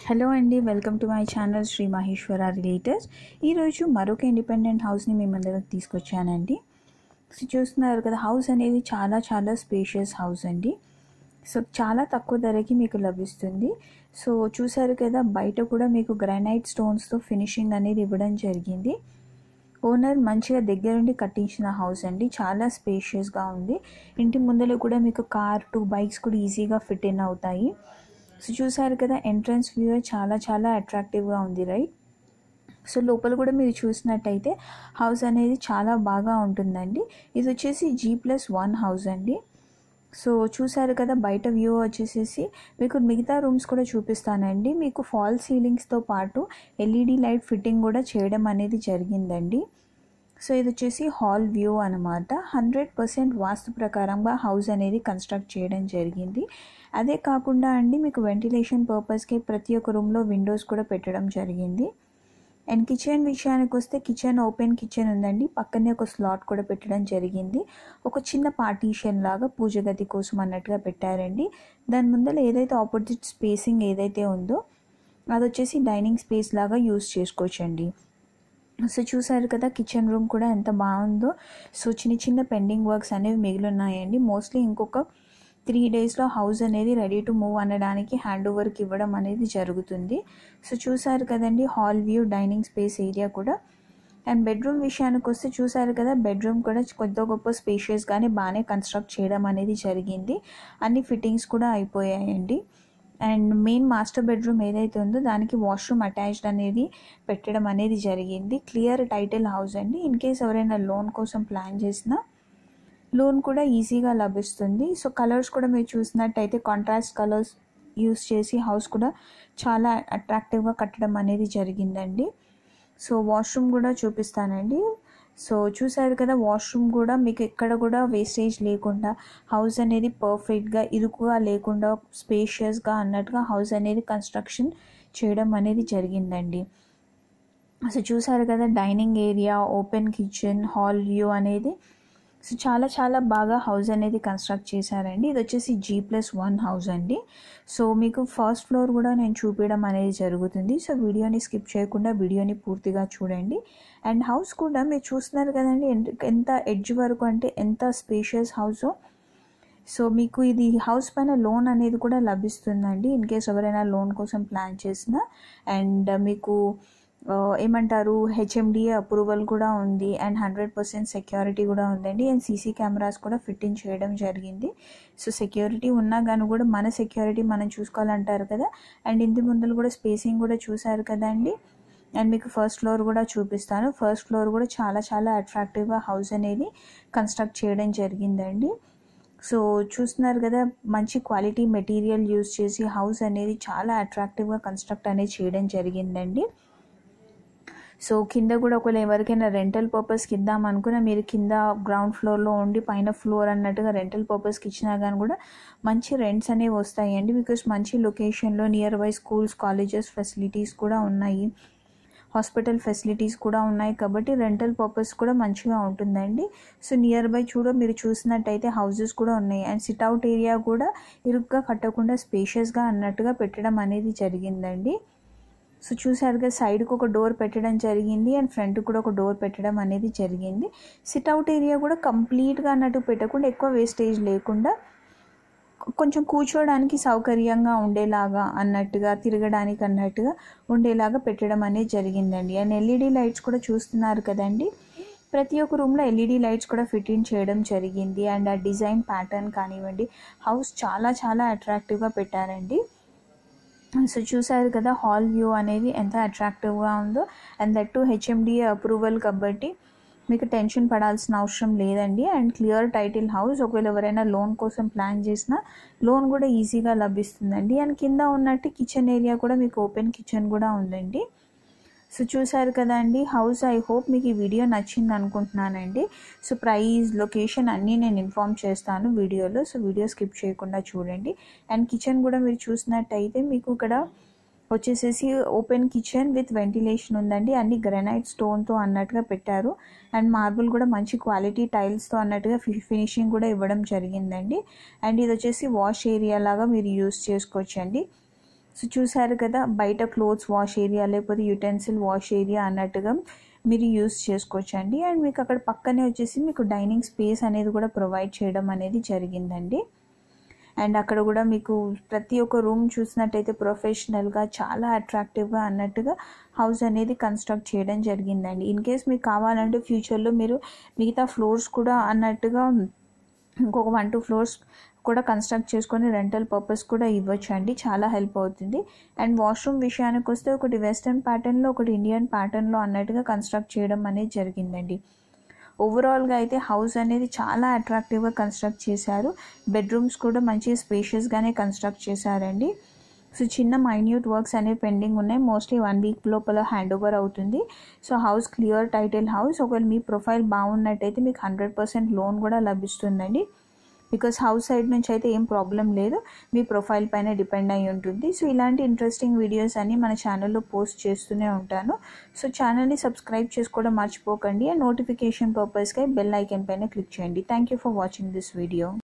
hello అండి welcome to my channel Shri Maheshwara realtors ఈరోజు మరొక ఇండిపెండెంట్ హౌస్ని మీ ముందరకు తీసుకొచ్చానండి సో చూస్తున్నారు కదా హౌస్ అనేది చాలా చాలా స్పేషియస్ హౌస్ అండి సో చాలా తక్కువ ధరకి మీకు లభిస్తుంది సో చూసారు కదా బయట కూడా మీకు గ్రానైట్ స్టోన్స్తో ఫినిషింగ్ అనేది ఇవ్వడం జరిగింది ఓనర్ మంచిగా దగ్గరుండి కట్టించిన హౌస్ అండి చాలా స్పేషియస్గా ఉంది ఇంటి ముందర కూడా మీకు కార్ టూ బైక్స్ కూడా ఈజీగా ఫిట్ ఇన్ అవుతాయి సో చూసారు కదా ఎంట్రన్స్ వ్యూ చాలా చాలా అట్రాక్టివ్గా ఉంది రైట్ సో లోపల కూడా మీరు చూసినట్టయితే హౌస్ అనేది చాలా బాగా ఉంటుందండి ఇది వచ్చేసి జీ ప్లస్ వన్ హౌస్ అండి సో చూసారు కదా బయట వ్యూ వచ్చేసేసి మీకు మిగతా రూమ్స్ కూడా చూపిస్తానండి మీకు ఫాల్ సీలింగ్స్తో పాటు ఎల్ఈడి లైట్ ఫిట్టింగ్ కూడా చేయడం అనేది జరిగిందండి సో ఇది వచ్చేసి హాల్ వ్యూ అనమాట హండ్రెడ్ పర్సెంట్ వాస్తు ప్రకారంగా హౌస్ అనేది కన్స్ట్రక్ట్ చేయడం జరిగింది అదే కాకుండా అండి మీకు వెంటిలేషన్ పర్పస్కి ప్రతి ఒక్క రూమ్లో విండోస్ కూడా పెట్టడం జరిగింది అండ్ కిచెన్ విషయానికి వస్తే కిచెన్ ఓపెన్ కిచెన్ ఉందండి పక్కనే ఒక స్లాట్ కూడా పెట్టడం జరిగింది ఒక చిన్న పార్టీషన్ లాగా పూజ గది కోసం అన్నట్టుగా పెట్టారండి దాని ముందర ఏదైతే ఆపోజిట్ స్పేసింగ్ ఏదైతే ఉందో అది వచ్చేసి డైనింగ్ స్పేస్ లాగా యూస్ చేసుకోవచ్చండి సో చూసారు కదా కిచెన్ రూమ్ కూడా ఎంత బాగుందో సో చిన్న చిన్న పెండింగ్ వర్క్స్ అనేవి మిగిలి ఉన్నాయండి మోస్ట్లీ ఇంకొక త్రీ డేస్లో హౌస్ అనేది రెడీ టు మూవ్ అనడానికి హ్యాండ్ ఓవర్కి ఇవ్వడం అనేది జరుగుతుంది సో చూసారు కదండి hall view dining space area కూడా అండ్ బెడ్రూమ్ విషయానికి వస్తే చూసారు కదా బెడ్రూమ్ కూడా కొద్ది గొప్ప స్పేషియస్గానే బాగానే కన్స్ట్రక్ట్ చేయడం అనేది జరిగింది అన్ని ఫిట్టింగ్స్ కూడా అయిపోయాయండి అండ్ మెయిన్ మాస్టర్ బెడ్రూమ్ ఏదైతే ఉందో దానికి వాష్రూమ్ అటాచ్డ్ అనేది పెట్టడం అనేది జరిగింది క్లియర్ టైటిల్ హౌస్ అండి ఇన్ కేస్ ఎవరైనా లోన్ కోసం ప్లాన్ చేసినా లోన్ కూడా ఈజీగా లభిస్తుంది సో కలర్స్ కూడా మీరు చూసినట్టయితే కాంట్రాస్ట్ కలర్స్ యూస్ చేసి హౌస్ కూడా చాలా అట్రాక్టివ్గా కట్టడం అనేది జరిగిందండి సో వాష్రూమ్ కూడా చూపిస్తానండి సో చూసారు కదా వాష్రూమ్ కూడా మీకు ఎక్కడ కూడా వేస్టేజ్ లేకుండా హౌస్ అనేది పర్ఫెక్ట్గా ఇరుకుగా లేకుండా స్పేషియస్గా అన్నట్టుగా హౌస్ అనేది కన్స్ట్రక్షన్ చేయడం అనేది జరిగిందండి సో చూసారు కదా dining area open kitchen hall view అనేది సో చాలా చాలా బాగా హౌస్ అనేది కన్స్ట్రక్ట్ చేశారండి ఇది వచ్చేసి జీ ప్లస్ వన్ హౌస్ అండి సో మీకు ఫస్ట్ ఫ్లోర్ కూడా నేను చూపించడం అనేది జరుగుతుంది సో వీడియోని స్కిప్ చేయకుండా వీడియోని పూర్తిగా చూడండి అండ్ హౌస్ కూడా మీరు చూస్తున్నారు కదండి ఎంత ఎడ్జ్ వరకు అంటే ఎంత స్పేషియస్ హౌస్ సో మీకు ఇది హౌస్ పైన లోన్ అనేది కూడా లభిస్తుందండి ఇన్ కేస్ ఎవరైనా లోన్ కోసం ప్లాన్ చేసినా అండ్ మీకు ఏమంటారు హెచ్ఎండిఏ అప్రూవల్ కూడా ఉంది అండ్ హండ్రెడ్ పర్సెంట్ సెక్యూరిటీ కూడా ఉందండి అండ్ సీసీ కెమెరాస్ కూడా ఫిట్టింగ్ చేయడం జరిగింది సో సెక్యూరిటీ ఉన్నా కానీ కూడా మన సెక్యూరిటీ మనం చూసుకోవాలంటారు కదా అండ్ ఇంటి ముందలు కూడా స్పేసింగ్ కూడా చూసారు కదండి అండ్ మీకు ఫస్ట్ ఫ్లోర్ కూడా చూపిస్తాను ఫస్ట్ ఫ్లోర్ కూడా చాలా చాలా అట్రాక్టివ్గా హౌస్ అనేది కన్స్ట్రక్ట్ చేయడం జరిగిందండి సో చూస్తున్నారు కదా మంచి క్వాలిటీ మెటీరియల్ యూస్ చేసి హౌస్ అనేది చాలా అట్రాక్టివ్గా కన్స్ట్రక్ట్ అనేది చేయడం జరిగిందండి సో కింద కూడా ఒకవేళ ఎవరికైనా రెంటల్ పర్పస్కి ఇద్దాం అనుకున్నా మీరు కింద గ్రౌండ్ ఫ్లోర్లో ఉండి పైన ఫ్లోర్ అన్నట్టుగా రెంటల్ పర్పస్కి ఇచ్చినా కానీ కూడా మంచి రెంట్స్ అనేవి వస్తాయండి బికాస్ మంచి లొకేషన్లో near by schools colleges facilities కూడా ఉన్నాయి హాస్పిటల్ ఫెసిలిటీస్ కూడా ఉన్నాయి కాబట్టి రెంటల్ పర్పస్ కూడా మంచిగా ఉంటుందండి సో నియర్ బై చూడ మీరు చూసినట్టయితే హౌసెస్ కూడా ఉన్నాయి అండ్ సిట్అవుట్ ఏరియా కూడా ఇరుగ్గా కట్టకుండా స్పేషియస్గా అన్నట్టుగా పెట్టడం అనేది జరిగిందండి సో చూసారుగా సైడ్కి ఒక డోర్ పెట్టడం జరిగింది అండ్ ఫ్రంట్ కూడా ఒక డోర్ పెట్టడం అనేది జరిగింది సిట్అవుట్ ఏరియా కూడా కంప్లీట్గా అన్నట్టు పెట్టకుండా ఎక్కువ వేస్టేజ్ లేకుండా కొంచెం కూర్చోవడానికి సౌకర్యంగా ఉండేలాగా అన్నట్టుగా తిరగడానికి అన్నట్టుగా ఉండేలాగా పెట్టడం అనేది జరిగిందండి అండ్ ఎల్ఈడి లైట్స్ కూడా చూస్తున్నారు కదండి ప్రతి ఒక్క రూమ్లో ఎల్ఈడి లైట్స్ కూడా ఫిట్టింగ్ చేయడం జరిగింది అండ్ ఆ డిజైన్ ప్యాటర్న్ కానివ్వండి హౌస్ చాలా చాలా అట్రాక్టివ్గా పెట్టారండి సో చూసారు కదా హాల్ వ్యూ అనేది ఎంత అట్రాక్టివ్గా ఉందో and that to HMDA approval కాబట్టి మీకు టెన్షన్ పడాల్సిన అవసరం లేదండి అండ్ క్లియర్ టైటిల్ హౌస్ ఒకవేళ ఎవరైనా లోన్ కోసం ప్లాన్ చేసినా లోన్ కూడా ఈజీగా లభిస్తుందండి అండ్ కింద ఉన్నట్టు కిచెన్ ఏరియా కూడా మీకు ఓపెన్ కిచెన్ కూడా ఉందండి సో చూసారు కదండి హౌస్ ఐ హోప్ మీకు ఈ వీడియో నచ్చింది అనుకుంటున్నానండి సో ప్రైస్ లొకేషన్ అన్నీ నేను ఇన్ఫామ్ చేస్తాను వీడియోలో సో వీడియో స్కిప్ చేయకుండా చూడండి అండ్ కిచెన్ కూడా మీరు చూసినట్టయితే మీకు ఇక్కడ వచ్చేసేసి ఓపెన్ కిచెన్ విత్ వెంటిలేషన్ ఉందండి అన్ని గ్రానైట్ స్టోన్తో అన్నట్టుగా పెట్టారు అండ్ మార్బుల్ కూడా మంచి క్వాలిటీ టైల్స్తో అన్నట్టుగా ఫినిషింగ్ కూడా ఇవ్వడం జరిగిందండి అండ్ ఇది వచ్చేసి వాష్ ఏరియా లాగా మీరు యూస్ చేసుకోవచ్చండి సో చూసారు కదా బయట క్లోత్స్ వాష్ ఏరియా లేకపోతే యుటెన్సిల్ వాష్ ఏరియా అన్నట్టుగా మీరు యూస్ చేసుకోవచ్చు అండి అండ్ మీకు అక్కడ పక్కనే వచ్చేసి మీకు డైనింగ్ స్పేస్ అనేది కూడా ప్రొవైడ్ చేయడం అనేది జరిగిందండి అండ్ అక్కడ కూడా మీకు ప్రతి ఒక్క రూమ్ చూసినట్టయితే ప్రొఫెషనల్గా చాలా అట్రాక్టివ్గా అన్నట్టుగా హౌస్ అనేది కన్స్ట్రక్ట్ చేయడం జరిగిందండి ఇన్ కేస్ మీకు కావాలంటే ఫ్యూచర్లో మీరు మిగతా ఫ్లోర్స్ కూడా అన్నట్టుగా ఇంకొక వన్ టూ ఫ్లోర్స్ కూడా కన్స్ట్రక్ట్ చేసుకొని రెంటల్ పర్పస్ కూడా ఇవ్వచ్చు అండి చాలా హెల్ప్ అవుతుంది అండ్ వాష్రూమ్ విషయానికి వస్తే ఒకటి వెస్ట్రన్ ప్యాటర్న్లో ఒకటి ఇండియన్ ప్యాటర్న్లో అన్నట్టుగా కన్స్ట్రక్ట్ చేయడం అనేది జరిగిందండి ఓవరాల్గా అయితే హౌస్ అనేది చాలా అట్రాక్టివ్గా కన్స్ట్రక్ట్ చేశారు బెడ్రూమ్స్ కూడా మంచి స్పేషియస్గానే కన్స్ట్రక్ట్ చేశారండి సో చిన్న మైన్యూట్ వర్క్స్ అనేవి పెండింగ్ ఉన్నాయి మోస్ట్లీ వన్ వీక్ లోపల హ్యాండ్ ఓవర్ అవుతుంది so house clear title house ఒకవేళ మీ ప్రొఫైల్ బాగున్నట్టయితే మీకు హండ్రెడ్ పర్సెంట్ లోన్ కూడా లభిస్తుందండి బికాస్ హౌస్ సైడ్ నుంచి అయితే ఏం ప్రాబ్లం లేదు మీ ప్రొఫైల్ పైన డిపెండ్ అయి ఉంటుంది సో ఇలాంటి ఇంట్రెస్టింగ్ వీడియోస్ అన్ని మన ఛానల్లో పోస్ట్ చేస్తూనే ఉంటాను సో ఛానల్ని సబ్స్క్రైబ్ చేసుకోవడం మర్చిపోకండి అండ్ నోటిఫికేషన్ పర్పస్గా బెల్ ఐకన్ పైన క్లిక్ చేయండి thank you for watching this video